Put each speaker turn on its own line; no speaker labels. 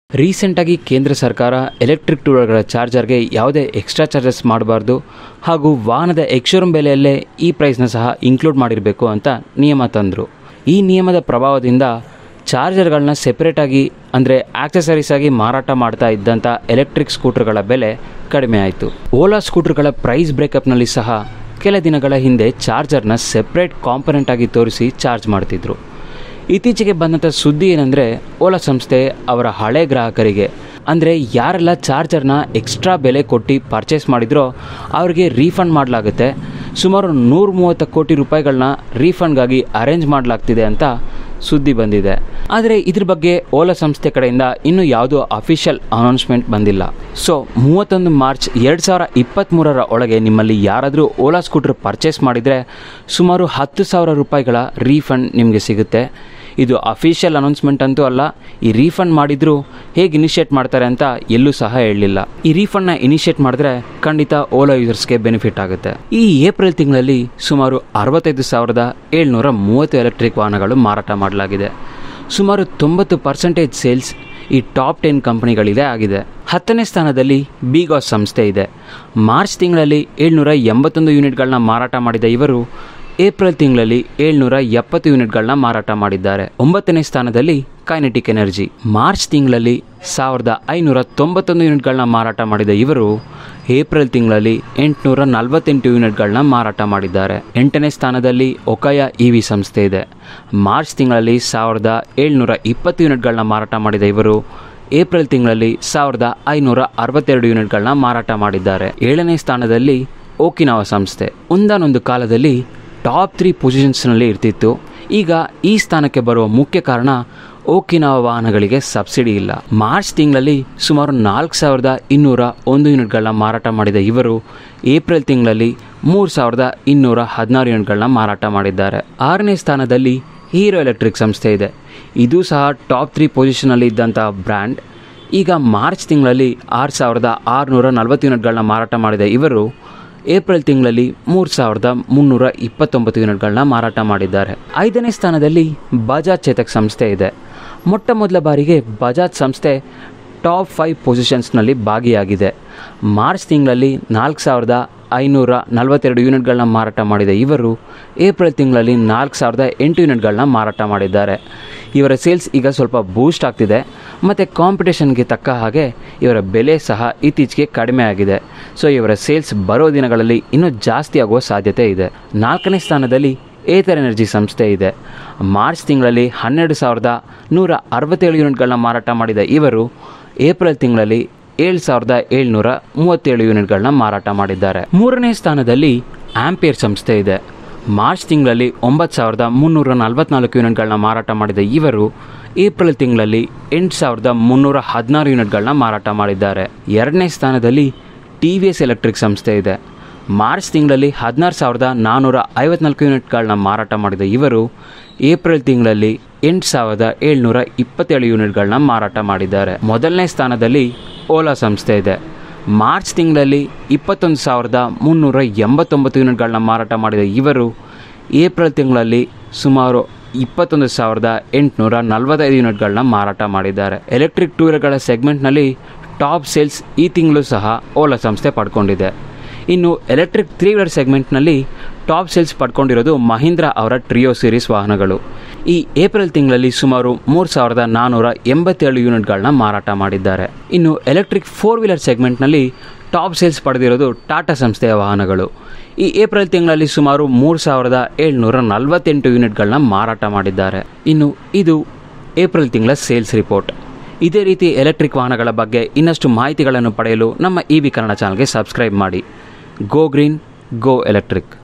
ರೀಸೆಂಟಾಗಿ ಕೇಂದ್ರ ಸರ್ಕಾರ ಎಲೆಕ್ಟ್ರಿಕ್ ಟೂವೀಲರ್ಗಳ ಚಾರ್ಜರ್ಗೆ ಯಾವುದೇ ಎಕ್ಸ್ಟ್ರಾ ಚಾರ್ಜಸ್ ಮಾಡಬಾರ್ದು ಹಾಗೂ ವಾಹನದ ಎಕ್ಶೋರೂಮ್ ಬೆಲೆಯಲ್ಲೇ ಈ ಪ್ರೈಸ್ನ ಸಹ ಇನ್ಕ್ಲೂಡ್ ಮಾಡಿರಬೇಕು ಅಂತ ನಿಯಮ ತಂದರು ಈ ನಿಯಮದ ಪ್ರಭಾವದಿಂದ ಚಾರ್ಜರ್ಗಳನ್ನ ಸೆಪರೇಟಾಗಿ ಅಂದರೆ ಆಕ್ಸೆಸರೀಸ್ ಆಗಿ ಮಾರಾಟ ಮಾಡ್ತಾ ಇದ್ದಂಥ ಎಲೆಕ್ಟ್ರಿಕ್ ಸ್ಕೂಟರ್ಗಳ ಬೆಲೆ ಕಡಿಮೆ ಆಯಿತು ಓಲಾ ಸ್ಕೂಟರ್ಗಳ ಪ್ರೈಸ್ ಬ್ರೇಕಪ್ನಲ್ಲಿ ಸಹ ಕೆಲ ದಿನಗಳ ಹಿಂದೆ ಚಾರ್ಜರ್ನ ಸೆಪ್ರೇಟ್ ಕಾಂಪೊನೆಂಟ್ ಆಗಿ ತೋರಿಸಿ ಚಾರ್ಜ್ ಮಾಡ್ತಿದ್ರು ಇತ್ತೀಚೆಗೆ ಬಂದಂಥ ಸುದ್ದಿ ಏನಂದರೆ ಓಲಾ ಸಂಸ್ಥೆ ಅವರ ಹಳೆ ಗ್ರಾಹಕರಿಗೆ ಅಂದರೆ ಯಾರೆಲ್ಲ ಚಾರ್ಜರ್ನ ಎಕ್ಸ್ಟ್ರಾ ಬೆಲೆ ಕೊಟ್ಟು ಪರ್ಚೇಸ್ ಮಾಡಿದ್ರೋ ಅವ್ರಿಗೆ ರೀಫಂಡ್ ಮಾಡಲಾಗುತ್ತೆ ಸುಮಾರು ನೂರ ಮೂವತ್ತು ಕೋಟಿ ರೂಪಾಯಿಗಳನ್ನ ರೀಫಂಡ್ಗಾಗಿ ಅರೇಂಜ್ ಮಾಡಲಾಗ್ತಿದೆ ಅಂತ ಸುದ್ದಿ ಬಂದಿದೆ ಆದರೆ ಇದ್ರ ಬಗ್ಗೆ ಓಲಾ ಸಂಸ್ಥೆ ಕಡೆಯಿಂದ ಇನ್ನೂ ಯಾವುದೂ ಅಫಿಷಿಯಲ್ ಅನೌನ್ಸ್ಮೆಂಟ್ ಬಂದಿಲ್ಲ ಸೊ ಮೂವತ್ತೊಂದು ಮಾರ್ಚ್ ಎರಡು ಸಾವಿರ ಇಪ್ಪತ್ತ್ಮೂರರ ಒಳಗೆ ನಿಮ್ಮಲ್ಲಿ ಯಾರಾದರೂ ಓಲಾ ಸ್ಕೂಟರ್ ಪರ್ಚೇಸ್ ಮಾಡಿದರೆ ಸುಮಾರು ಹತ್ತು ಸಾವಿರ ರೂಪಾಯಿಗಳ ರೀಫಂಡ್ ನಿಮಗೆ ಸಿಗುತ್ತೆ ಇದು ಅಫಿಷಿಯಲ್ ಅನೌನ್ಸ್ಮೆಂಟ್ ಅಂತೂ ಅಲ್ಲ ಈ ರೀಫಂಡ್ ಮಾಡಿದ್ರು ಹೇಗೆ ಇನಿಷಿಯೇಟ್ ಮಾಡ್ತಾರೆ ಅಂತ ಎಲ್ಲೂ ಸಹ ಹೇಳಲಿಲ್ಲ ಈ ರೀಫಂಡ್ನ ಇನಿಷಿಯೇಟ್ ಮಾಡಿದ್ರೆ ಖಂಡಿತ ಓಲಾ ಯೂಸರ್ಸ್ಗೆ ಬೆನಿಫಿಟ್ ಆಗುತ್ತೆ ಈ ಏಪ್ರಿಲ್ ತಿಂಗಳಲ್ಲಿ ಸುಮಾರು ಅರವತ್ತೈದು ಸಾವಿರದ ಏಳ್ನೂರ ಮೂವತ್ತು ಎಲೆಕ್ಟ್ರಿಕ್ ವಾಹನಗಳು ಮಾರಾಟ ಮಾಡಲಾಗಿದೆ ಸುಮಾರು ತೊಂಬತ್ತು ಪರ್ಸೆಂಟೇಜ್ ಸೇಲ್ಸ್ ಈ ಟಾಪ್ ಟೆನ್ ಕಂಪನಿಗಳಿದೆ ಆಗಿದೆ ಹತ್ತನೇ ಸ್ಥಾನದಲ್ಲಿ ಬಿಗಾಸ್ ಸಂಸ್ಥೆ ಇದೆ ಮಾರ್ಚ್ ತಿಂಗಳಲ್ಲಿ ಏಳ್ನೂರ ಎಂಬತ್ತೊಂದು ಯೂನಿಟ್ಗಳನ್ನ ಮಾರಾಟ ಮಾಡಿದ ಇವರು ಏಪ್ರಿಲ್ ತಿಂಗಳಲ್ಲಿ ಏಳ್ನೂರ ಎಪ್ಪತ್ತು ಯೂನಿಟ್ಗಳನ್ನ ಮಾರಾಟ ಮಾಡಿದ್ದಾರೆ ಒಂಬತ್ತನೇ ಸ್ಥಾನದಲ್ಲಿ ಕೈನೆಟಿಕ್ ಎನರ್ಜಿ ಮಾರ್ಚ್ ತಿಂಗಳಲ್ಲಿ ಸಾವಿರದ ಐನೂರ ತೊಂಬತ್ತೊಂದು ಯೂನಿಟ್ಗಳನ್ನ ಮಾರಾಟ ಮಾಡಿದ ಇವರು ಏಪ್ರಿಲ್ ತಿಂಗಳಲ್ಲಿ ಎಂಟುನೂರ ನಲವತ್ತೆಂಟು ಯೂನಿಟ್ಗಳನ್ನ ಮಾರಾಟ ಮಾಡಿದ್ದಾರೆ ಎಂಟನೇ ಸ್ಥಾನದಲ್ಲಿ ಒಕಾಯ ಇ ವಿ ಸಂಸ್ಥೆ ಇದೆ ಮಾರ್ಚ್ ತಿಂಗಳಲ್ಲಿ ಸಾವಿರದ ಏಳ್ನೂರ ಇಪ್ಪತ್ತು ಯೂನಿಟ್ಗಳನ್ನ ಮಾರಾಟ ಮಾಡಿದ ಇವರು ಏಪ್ರಿಲ್ ತಿಂಗಳಲ್ಲಿ ಸಾವಿರದ ಐನೂರ ಅರವತ್ತೆರಡು ಯೂನಿಟ್ಗಳನ್ನ ಮಾರಾಟ ಮಾಡಿದ್ದಾರೆ ಏಳನೇ ಸ್ಥಾನದಲ್ಲಿ ಓಕಿನಾವ ಸಂಸ್ಥೆ ಒಂದಾನೊಂದು ಕಾಲದಲ್ಲಿ ಟಾಪ್ ತ್ರೀ ಪೊಸಿಷನ್ಸ್ನಲ್ಲಿ ಇರ್ತಿತ್ತು ಈಗ ಈ ಸ್ಥಾನಕ್ಕೆ ಬರುವ ಮುಖ್ಯ ಕಾರಣ ಓಕಿನಾವ ವಾಹನಗಳಿಗೆ ಸಬ್ಸಿಡಿ ಇಲ್ಲ ಮಾರ್ಚ್ ತಿಂಗಳಲ್ಲಿ ಸುಮಾರು ನಾಲ್ಕು ಸಾವಿರದ ಇನ್ನೂರ ಒಂದು ಯೂನಿಟ್ಗಳನ್ನ ಮಾರಾಟ ಮಾಡಿದ ಇವರು ಏಪ್ರಿಲ್ ತಿಂಗಳಲ್ಲಿ ಮೂರು ಸಾವಿರದ ಇನ್ನೂರ ಹದಿನಾರು ಯೂನಿಟ್ಗಳನ್ನ ಮಾರಾಟ ಮಾಡಿದ್ದಾರೆ ಆರನೇ ಸ್ಥಾನದಲ್ಲಿ ಹೀರೋ ಎಲೆಕ್ಟ್ರಿಕ್ ಸಂಸ್ಥೆ ಇದೆ ಇದು ಸಹ ಟಾಪ್ ತ್ರೀ ಪೊಸಿಷನಲ್ಲಿ ಇದ್ದಂಥ ಬ್ರ್ಯಾಂಡ್ ಈಗ ಮಾರ್ಚ್ ತಿಂಗಳಲ್ಲಿ ಆರು ಸಾವಿರದ ಆರುನೂರ ನಲವತ್ತು ಯೂನಿಟ್ಗಳನ್ನ ಮಾರಾಟ ಮಾಡಿದ ಇವರು ಏಪ್ರಿಲ್ ತಿಂಗಳಲ್ಲಿ ಮೂರು ಸಾವಿರದ ಮುನ್ನೂರ ಇಪ್ಪತ್ತೊಂಬತ್ತು ಯೂನಿಟ್ಗಳನ್ನ ಮಾರಾಟ ಮಾಡಿದ್ದಾರೆ ಐದನೇ ಸ್ಥಾನದಲ್ಲಿ ಬಜಾಜ್ ಚೇತಕ್ ಸಂಸ್ಥೆ ಇದೆ ಮೊಟ್ಟ ಮೊದಲ ಬಾರಿಗೆ ಬಜಾಜ್ ಸಂಸ್ಥೆ ಟಾಪ್ ಫೈವ್ ಪೊಸಿಷನ್ಸ್ನಲ್ಲಿ ಭಾಗಿಯಾಗಿದೆ ಮಾರ್ಚ್ ತಿಂಗಳಲ್ಲಿ ನಾಲ್ಕು ಸಾವಿರದ ಐನೂರ ನಲವತ್ತೆರಡು ಯೂನಿಟ್ಗಳನ್ನ ಮಾರಾಟ ಮಾಡಿದ ಇವರು ಏಪ್ರಿಲ್ ತಿಂಗಳಲ್ಲಿ ನಾಲ್ಕು ಸಾವಿರದ ಎಂಟು ಯೂನಿಟ್ಗಳನ್ನ ಮಾರಾಟ ಮಾಡಿದ್ದಾರೆ ಇವರ ಸೇಲ್ಸ್ ಈಗ ಸ್ವಲ್ಪ ಬೂಸ್ಟ್ ಆಗ್ತಿದೆ ಮತ್ತು ಕಾಂಪಿಟೇಷನ್ಗೆ ತಕ್ಕ ಹಾಗೆ ಇವರ ಬೆಲೆ ಸಹ ಇತ್ತೀಚೆಗೆ ಕಡಿಮೆ ಆಗಿದೆ ಸೊ ಇವರ ಸೇಲ್ಸ್ ಬರೋ ದಿನಗಳಲ್ಲಿ ಇನ್ನೂ ಜಾಸ್ತಿ ಆಗುವ ಸಾಧ್ಯತೆ ಇದೆ ನಾಲ್ಕನೇ ಸ್ಥಾನದಲ್ಲಿ ಏತರ್ ಎನರ್ಜಿ ಸಂಸ್ಥೆ ಇದೆ ಮಾರ್ಚ್ ತಿಂಗಳಲ್ಲಿ ಹನ್ನೆರಡು ಸಾವಿರದ ನೂರ ಅರವತ್ತೇಳು ಯೂನಿಟ್ಗಳನ್ನ ಮಾರಾಟ ಮಾಡಿದ ಇವರು ಏಪ್ರಿಲ್ ತಿಂಗಳಲ್ಲಿ ಏಳು ಸಾವಿರದ ಏಳ್ನೂರ ಮೂವತ್ತೇಳು ಯೂನಿಟ್ಗಳನ್ನ ಮಾರಾಟ ಮಾಡಿದ್ದಾರೆ ಮೂರನೇ ಸ್ಥಾನದಲ್ಲಿ ಆಂಪಿಯರ್ ಸಂಸ್ಥೆ ಇದೆ ಮಾರ್ಚ್ ತಿಂಗಳಲ್ಲಿ ಒಂಬತ್ತು ಸಾವಿರದ ಮುನ್ನೂರ ನಲವತ್ನಾಲ್ಕು ಯೂನಿಟ್ಗಳನ್ನ ಮಾರಾಟ ಮಾಡಿದ ಇವರು ಏಪ್ರಿಲ್ ತಿಂಗಳಲ್ಲಿ ಎಂಟು ಸಾವಿರದ ಮುನ್ನೂರ ಹದಿನಾರು ಯೂನಿಟ್ಗಳನ್ನ ಮಾರಾಟ ಮಾಡಿದ್ದಾರೆ ಎರಡನೇ ಸ್ಥಾನದಲ್ಲಿ ಟಿ ವಿ ಎಸ್ ಎಲೆಕ್ಟ್ರಿಕ್ ಸಂಸ್ಥೆ ಇದೆ ಮಾರ್ಚ್ ತಿಂಗಳಲ್ಲಿ ಹದಿನಾರು ಸಾವಿರದ ನಾನ್ನೂರ ಐವತ್ನಾಲ್ಕು ಯೂನಿಟ್ಗಳನ್ನ ಮಾರಾಟ ಮಾಡಿದ ಇವರು ಏಪ್ರಿಲ್ ತಿಂಗಳಲ್ಲಿ ಎಂಟು ಸಾವಿರದ ಏಳ್ನೂರ ಇಪ್ಪತ್ತೇಳು ಯೂನಿಟ್ಗಳನ್ನ ಮಾರಾಟ ಮಾಡಿದ್ದಾರೆ ಮೊದಲನೇ ಸ್ಥಾನದಲ್ಲಿ ಓಲಾ ಸಂಸ್ಥೆ ಇದೆ ಮಾರ್ಚ್ ತಿಂಗಳಲ್ಲಿ ಇಪ್ಪತ್ತೊಂದು ಸಾವಿರದ ಮುನ್ನೂರ ಎಂಬತ್ತೊಂಬತ್ತು ಯೂನಿಟ್ಗಳನ್ನ ಮಾರಾಟ ಮಾಡಿದ ಇವರು ಏಪ್ರಿಲ್ ತಿಂಗಳಲ್ಲಿ ಸುಮಾರು ಇಪ್ಪತ್ತೊಂದು ಸಾವಿರದ ಎಂಟುನೂರ ನಲವತ್ತೈದು ಯೂನಿಟ್ಗಳನ್ನ ಮಾರಾಟ ಮಾಡಿದ್ದಾರೆ ಎಲೆಕ್ಟ್ರಿಕ್ ಟೂ ವೀಲರ್ಗಳ ಸೆಗ್ಮೆಂಟ್ನಲ್ಲಿ ಟಾಪ್ ಸೇಲ್ಸ್ ಈ ತಿಂಗಳು ಸಹ ಓಲಾ ಸಂಸ್ಥೆ ಪಡ್ಕೊಂಡಿದೆ ಇನ್ನು ಎಲೆಕ್ಟ್ರಿಕ್ ತ್ರೀ ವೀಲರ್ ಸೆಗ್ಮೆಂಟ್ನಲ್ಲಿ ಟಾಪ್ ಸೇಲ್ಸ್ ಪಡ್ಕೊಂಡಿರೋದು ಮಹೀಂದ್ರ ಅವರ ಟ್ರಿಯೋ ಸೀರೀಸ್ ವಾಹನಗಳು ಈ ಏಪ್ರಿಲ್ ತಿಂಗಳಲ್ಲಿ ಸುಮಾರು ಮೂರು ಸಾವಿರದ ನಾನ್ನೂರ ಎಂಬತ್ತೇಳು ಯೂನಿಟ್ಗಳನ್ನ ಮಾರಾಟ ಮಾಡಿದ್ದಾರೆ ಇನ್ನು ಎಲೆಕ್ಟ್ರಿಕ್ ಫೋರ್ ವೀಲರ್ ಸೆಗ್ಮೆಂಟ್ನಲ್ಲಿ ಟಾಪ್ ಸೇಲ್ಸ್ ಪಡೆದಿರೋದು ಟಾಟಾ ಸಂಸ್ಥೆಯ ವಾಹನಗಳು ಈ ಏಪ್ರಿಲ್ ತಿಂಗಳಲ್ಲಿ ಸುಮಾರು ಮೂರು ಸಾವಿರದ ಏಳ್ನೂರ ನಲವತ್ತೆಂಟು ಯೂನಿಟ್ಗಳನ್ನ ಮಾರಾಟ ಮಾಡಿದ್ದಾರೆ ಇನ್ನು ಇದು ಏಪ್ರಿಲ್ ತಿಂಗಳ ಸೇಲ್ಸ್ ರಿಪೋರ್ಟ್ ಇದೇ ರೀತಿ ಎಲೆಕ್ಟ್ರಿಕ್ ವಾಹನಗಳ ಬಗ್ಗೆ ಇನ್ನಷ್ಟು ಮಾಹಿತಿಗಳನ್ನು ಪಡೆಯಲು ನಮ್ಮ ಇ ವಿ ಕನ್ನಡ ಚಾನಲ್ಗೆ ಸಬ್ಸ್ಕ್ರೈಬ್ ಮಾಡಿ ಗೋ ಗ್ರೀನ್ ಗೋ ಎಲೆಕ್ಟ್ರಿಕ್